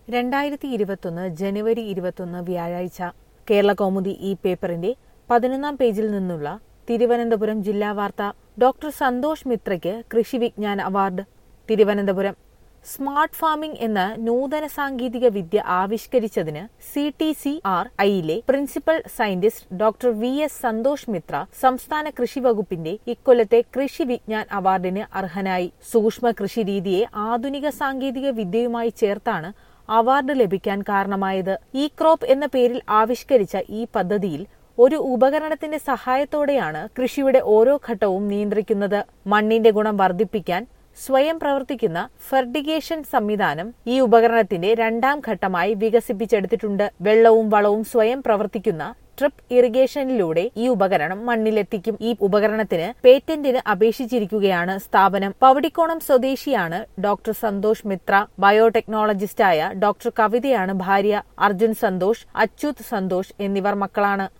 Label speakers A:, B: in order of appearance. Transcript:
A: രണ്ടായിരത്തി ഇരുപത്തൊന്ന് ജനുവരി ഇരുപത്തൊന്ന് വ്യാഴാഴ്ച കേരള കൗമുദി ഈ പേപ്പറിന്റെ പതിനൊന്നാം പേജിൽ നിന്നുള്ള തിരുവനന്തപുരം ജില്ലാ വാർത്ത ഡോക്ടർ സന്തോഷ് മിത്രയ്ക്ക് Krishi Vigyan award Thiruvananthapuram smart farming എന്ന നൂതന സാങ്കേതിക വിദ്യ ആവിഷ്കരിച്ചതിന് സി ടി സി ആർ ഐയിലെ principal scientist doctor V S Santhosh Mithra സംസ്ഥാന കൃഷി വകുപ്പിന്റെ ഇക്കൊല്ലത്തെ കൃഷി വിജ്ഞാൻ അവാർഡിന് അർഹനായി സൂക്ഷ്മ കൃഷി രീതിയെ ആധുനിക സാങ്കേതിക വിദ്യയുമായി ചേർത്താണ് അവാർഡ് ലഭിക്കാൻ കാരണമായത് ഇ ക്രോപ്പ് എന്ന പേരിൽ ആവിഷ്കരിച്ച ഈ പദ്ധതിയിൽ ഒരു ഉപകരണത്തിന്റെ സഹായത്തോടെയാണ് കൃഷിയുടെ ഓരോ ഘട്ടവും നിയന്ത്രിക്കുന്നത് മണ്ണിന്റെ ഗുണം വർദ്ധിപ്പിക്കാൻ സ്വയം പ്രവർത്തിക്കുന്ന ഫെർഡിഗേഷൻ സംവിധാനം ഈ ഉപകരണത്തിന്റെ രണ്ടാം ഘട്ടമായി വികസിപ്പിച്ചെടുത്തിട്ടുണ്ട് വെള്ളവും വളവും സ്വയം പ്രവർത്തിക്കുന്ന ട്രിപ്പ് ഇറിഗേഷനിലൂടെ ഈ ഉപകരണം മണ്ണിലെത്തിക്കും ഈ ഉപകരണത്തിന് പേറ്റന്റിന് അപേക്ഷിച്ചിരിക്കുകയാണ് സ്ഥാപനം പവടിക്കോണം സ്വദേശിയാണ് ഡോക്ടർ സന്തോഷ് മിത്ര ബയോടെക്നോളജിസ്റ്റായ ഡോക്ടർ കവിതയാണ് ഭാര്യ അർജുൻ സന്തോഷ് അച്യുത് സന്തോഷ് എന്നിവർ മക്കളാണ്